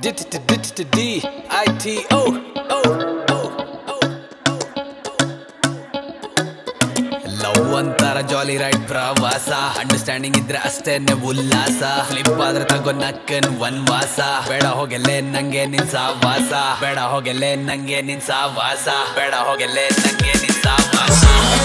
D D D D D I T O O O O love ಅಂತಾರ jolly ride ಪ್ರವಾಸ understanding ಇದ್ರೆ ಅಷ್ಟೇನೆ ಉಲ್ಲಾಸ ಫ್ಲಿಪ್ ಆದ್ರೆ ತಗೋ ನಕ್ಕನ್ ವನ್ವಾಸ ಬೇಡ ಹೋಗೆಲೆ ನಂಗೆ ನಿನ್ ಸಾವಾಸ ಬೇಡ ಹೋಗೆಲೆ ನಂಗೆ ನಿನ್ ಸಾವಾಸ ಬೇಡ ಹೋಗೆಲೆ ನಂಗೆ ನಿನ್ ಸಾವಾಸ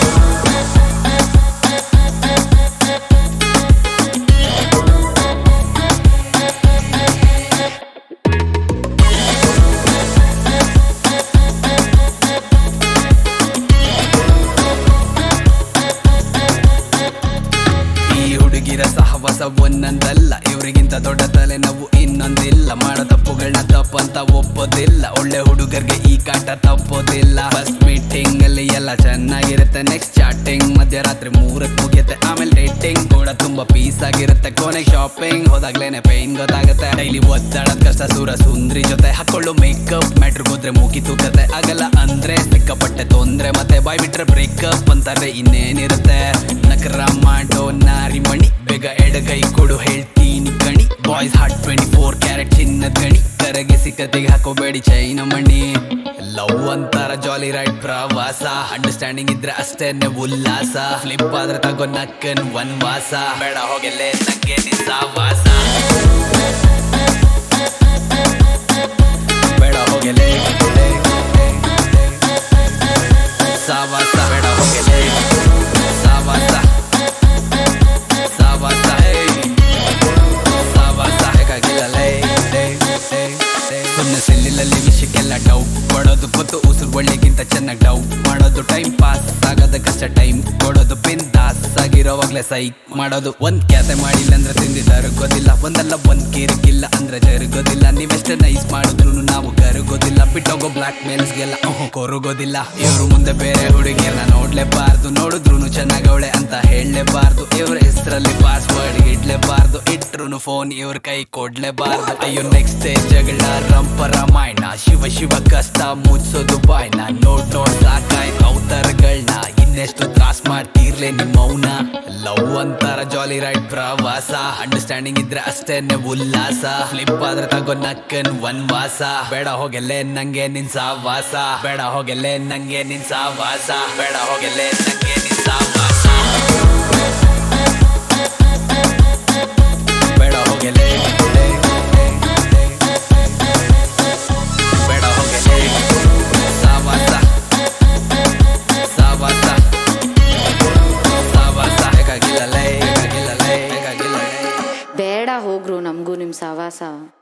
ಈ ಹುಡುಗಿರ ಸಹವಾಸ ಒಂದೊಂದಲ್ಲ ಇವರಿಗಿಂತ ದೊಡ್ಡ ತಲೆ ನಾವು ಇನ್ನೊಂದಿಲ್ಲ ಮಾಡೋ ತಪ್ಪುಗಳನ್ನ ತಪ್ಪಂತ ಒಪ್ಪೋದಿಲ್ಲ ಒಳ್ಳೆ ಹುಡುಗರಿಗೆ ಈ ಕಾಟ ತಪ್ಪೋದಿಲ್ಲ ಫಸ್ಟ್ ಮೀಟಿಂಗ್ ಅಲ್ಲಿ ಎಲ್ಲ ಚೆನ್ನಾಗಿರುತ್ತೆ ನೆಕ್ಸ್ಟ್ ಚಾಟಿಂಗ್ ಮಧ್ಯರಾತ್ರಿ ಮೂರಕ್ಕೆ ಮುಗಿಯುತ್ತೆ ಆಮೇಲೆ ಡೇಟಿಂಗ್ ಕೂಡ ತುಂಬಾ ಪೀಸ್ ಆಗಿರುತ್ತೆ ಕೊನೆಗೆ ಶಾಪಿಂಗ್ ಹೋದಾಗ್ಲೇನೆ ಪೈನ್ ಗೊತ್ತಾಗುತ್ತೆ ಡೈಲಿ ಒದ್ದಾಡೋದ್ ಕಷ್ಟ ಸೂರ ಸುಂದ್ರಿ ಜೊತೆ ಹಾಕೊಳ್ಳೋ ಮೇಕಪ್ ಮ್ಯಾಟ್ರ್ ಹೋದ್ರೆ ಮುಗಿತು ಕತೆ ಆಗಲ್ಲ ಅಂದ್ರೆ ಸಿಕ್ಕಾಪಟ್ಟೆ ತೊಂದ್ರೆ ಮತ್ತೆ ಬಾಯ್ ಬಿಟ್ರೆ ಬ್ರೇಕಪ್ ಅಂತಾರೆ ಇನ್ನೇನಿರುತ್ತೆ ನಕರ ಮಾಡೋ ನಾರಿ ಮಣಿ ಬೇಗ ಎಡಗೈ ಕೊಡು ಹೇಳ್ತೀನಿ ಕಣಿ boys heart twenty four carat ಚಿನ್ನದ ಗಣಿ ಕರಗೆ ಸಿಕ್ಕತಿಗೆ ಹಾಕೋಬೇಡಿ ಚೈನ ಮಣಿ ಲವ್ ಅಂತಾರ ಜಾಲಿ ರೈಡ್ ಪ್ರವಾಸ ಅಂಡರ್ಸ್ಟ್ಯಾಂಡಿಂಗ್ ಇದ್ರೆ ಅಷ್ಟೇನೆ ಉಲ್ಲಾಸ ಫ್ಲಿಪ್ ಆದ್ರೆ ತಗೋ ನಕ್ಕನ್ ವನ್ವಾಸ ಬೇಡ ಹೋಗೆಲೆ ನಂಗೆ ನಿನ್ ಸಾವಾಸ ಬೇಡ ಹೋಗೆಲೆ ಸಾವಾಸ ಬೇಡ ಹೋಗೆಲೆ ಸಾವಾಸ ಸಾವಾಸ ಹೇ ಸಾವಾಸ ಹೇಗಾಗಿಲ್ಲಲೇ ಸುಮ್ಮನೆ ಸೆಲ್ಲಿಲಲ್ಲಿ ವಿಷಯಕ್ಕೆಲ್ಲ ಡೌಟ್ ಕೊಡೋದು ಗೊತ್ತು ಉಸಿರು ಒಳ್ಳೆಗಿಂತ ಚೆನ್ನಾಗಿ ಡೌಟ್ ಮಾಡೋದು ಟೈಮ್ ಪಾಸ್ ಆಗೋದ ಕಷ್ಟ ಟೈಮ್ ಕೊಡೋದು ಪಿನ್ ದಾಸ್ ಆಗಿರೋವಾಗ್ಲೇ ಸೈಕ್ ಮಾಡೋದು ಒಂದ್ ಕ್ಯಾತೆ ಮಾಡಿಲ್ಲ ಅಂದ್ರೆ ತಿಂದಿದ್ದಾರೆ ಗೊತ್ತಿಲ್ಲ ಒಂದಲ್ಲ ಒಂದ್ ಕೇರಿಗಿಲ್ಲ ಅಂದ್ರೆ ಜರುಗೋದಿಲ್ಲ ನೀವೆಷ್ಟೇ ನೈಸ್ ಮಾಡಿದ್ರು ನಾವು ಕರುಗೋದಿಲ್ಲ ಬಿಟ್ಟೋಗೋ ಬ್ಲಾಕ್ ಮೇಲ್ಸ್ಗೆಲ್ಲ ಕೊರುಗೋದಿಲ್ಲ ಇವ್ರು ಮುಂದೆ ಬೇರೆ ಹುಡುಗಿಯನ್ನ ನೋಡ್ಲೇಬಾರ್ದು ನೋಡಿದ್ರು ಚೆನ್ನಾಗವಳೆ ಅಂತ ಹೇಳಲೇಬಾರ್ದು ಇವ್ರ ಹೆಸರಲ್ಲಿ ಪಾಸ್ವರ್ಡ್ ಇಡ್ಲೇಬಾರ್ದು ಇಟ್ರು ಫೋನ್ ಇವ್ರ ಕೈ ಕೊಡ್ಲೇಬಾರ್ದು ಅಯ್ಯೋ ನೆಕ್ಸ್ಟ್ ಜಗಳ ರಂಪ ರಾಮಾಯಣ ಶಿವ ಶಿವ ಕಷ್ಟ ಮುಚ್ಚೋದು ಬಾಯ್ನ ನೋಡ್ ನೋಡ್ ಸಾಕಾಯ್ತು ಅವತಾರಗಳನ್ನ ಇನ್ನೆಷ್ಟು ತ್ರಾಸ್ ಮಾಡ್ತೀರ್ಲೆ ನಿಮ್ಮ ಮೌನ ಲವ್ ಅಂತಾರ ಜಾಲಿ ರೈಡ್ ಪ್ರವಾಸ ಅಂಡರ್ಸ್ಟ್ಯಾಂಡಿಂಗ್ ಇದ್ರೆ ಅಷ್ಟೇನೆ ಉಲ್ಲಾಸ ಫ್ಲಿಪ್ ಆದ್ರೆ ತಗೋ ನಕ್ಕನ್ ವನ್ವಾಸ ಬೇಡ ಹೋಗೆಲೆ ನಂಗೆ ನಿನ್ ಸಾವಾಸ ಬೇಡ ಹೋಗೆಲೆ ನಂಗೆ ನಿನ್ ಸಾವಾಸ ಬೇಡ ಹೋಗೆಲೆ ನಂಗೆ ನಿನ್ ಸಾವಾಸ ಬೇಡ ಹೋಗೆಲೆ ಬೇಡ ಹೋಗೆಲೆ ಸಾವಾಸ ಸಾವಾಸ ಸಾವಾಸ ಹೇಗಾಗಿಲ್ಲಲೇ ಹೇಗಾಗಿಲ್ಲಲೇ ಹೇಗಾಗಿಲ್ಲಲೇ ಬೇಡ ಹೋಗ್ರು ನಮಗೂ ನಿಮ್ಮ ಸಹವಾಸ